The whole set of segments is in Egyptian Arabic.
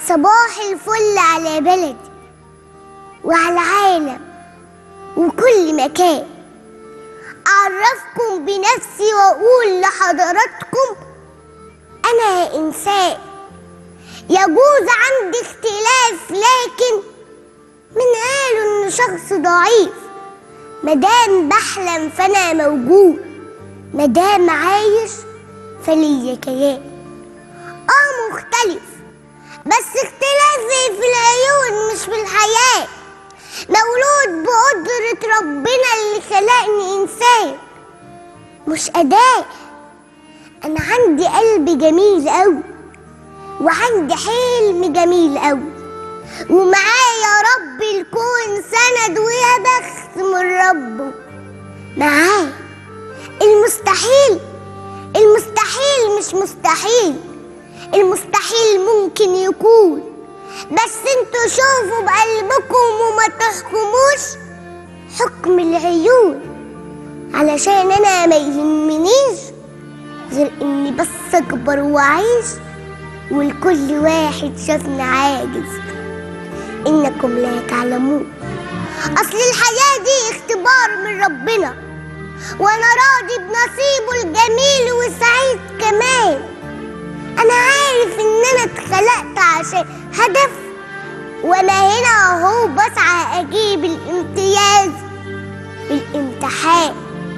صباح الفل على بلدي وعلى العالم وكل مكان أعرفكم بنفسي وأقول لحضراتكم أنا إنسان يجوز عندي اختلاف لكن من قالوا إن شخص ضعيف مدام بحلم فأنا موجود مدام عايش فليا كيان آه مختلف بس اختلافي في العيون مش في الحياة مولود بقدرة ربنا اللي خلقني إنسان مش أداة أنا عندي قلب جميل أوي وعندي حلم جميل أوي ومعايا رب الكون سند ويا بخت من ربه معاه المستحيل المستحيل مش مستحيل المستحيل ممكن يكون بس انتوا شوفوا بقلبكم وما تحكموش حكم العيون علشان انا ما يهمنيش غير اني بس اكبر واعيش والكل واحد شافني عاجز انكم لا تعلمون اصل الحياة دي اختبار من ربنا وانا راضي بنصيبه الجميل وسعيد كمان انا عارف ان انا اتخلقت عشان هدف وانا هنا اهو بسعى اجيب الامتياز بالامتحان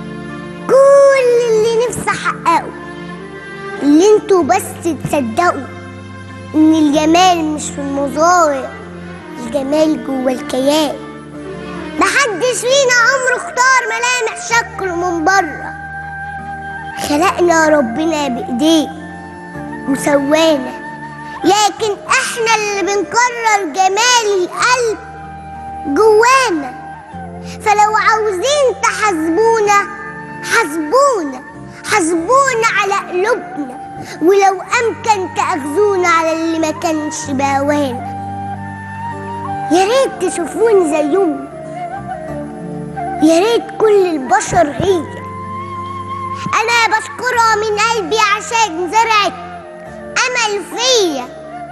كل اللي نفسي احققه اللي انتوا بس تصدقوا ان الجمال مش في المظاهر الجمال جوه الكيان محدش فينا عمره اختار ملامح شكله من بره خلقنا ربنا بايديه وسوانا لكن احنا اللي بنقرر جمال القلب جوانا فلو عاوزين تحاسبونا حاسبونا حاسبونا على قلوبنا ولو امكن تاخذونا على اللي ما كانش بهوانا يا ريت تشوفوني زيهم يا ريت كل البشر هي انا بشكرها من قلبي عشان زرعت امل فيا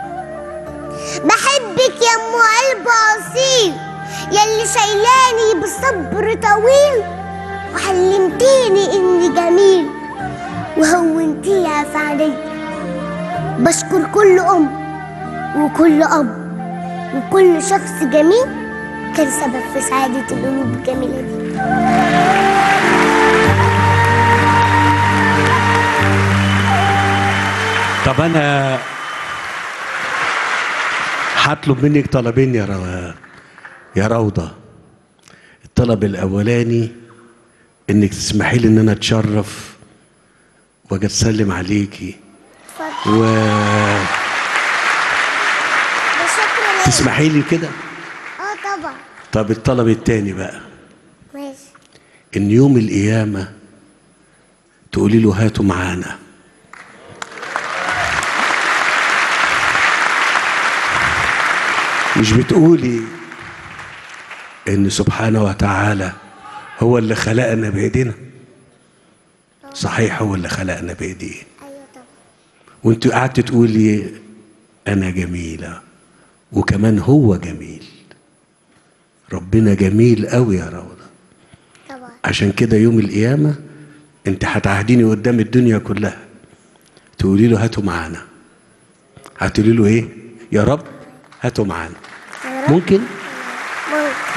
بحبك يا ام قلب اصيل يلي شايلاني بصبر طويل وعلمتيني اني جميل وهونتيها في عينيا بشكر كل ام وكل اب وكل شخص جميل كان سبب في سعادة القلوب الجميلة دي طب انا هطلب منك طلبين يا رو... يا روضه الطلب الاولاني انك تسمحي لي ان انا اتشرف واجي اسلم عليكي اتفضل و ده شكرا ليك تسمحي لي كده اه طبعا طب الطلب التاني بقى ماشي ان يوم القيامه تقولي له هاتوا معانا مش بتقولي ان سبحانه وتعالى هو اللي خلقنا بايدينا صحيح هو اللي خلقنا بايديه ايوه طبعا وانت قعدت تقولي انا جميله وكمان هو جميل ربنا جميل قوي يا روضه طبعا عشان كده يوم القيامة انت هتعهديني قدام الدنيا كلها تقولي له هاتوا معانا هتقولي له ايه يا رب هاتوا معانا يا رب. ممكن ممكن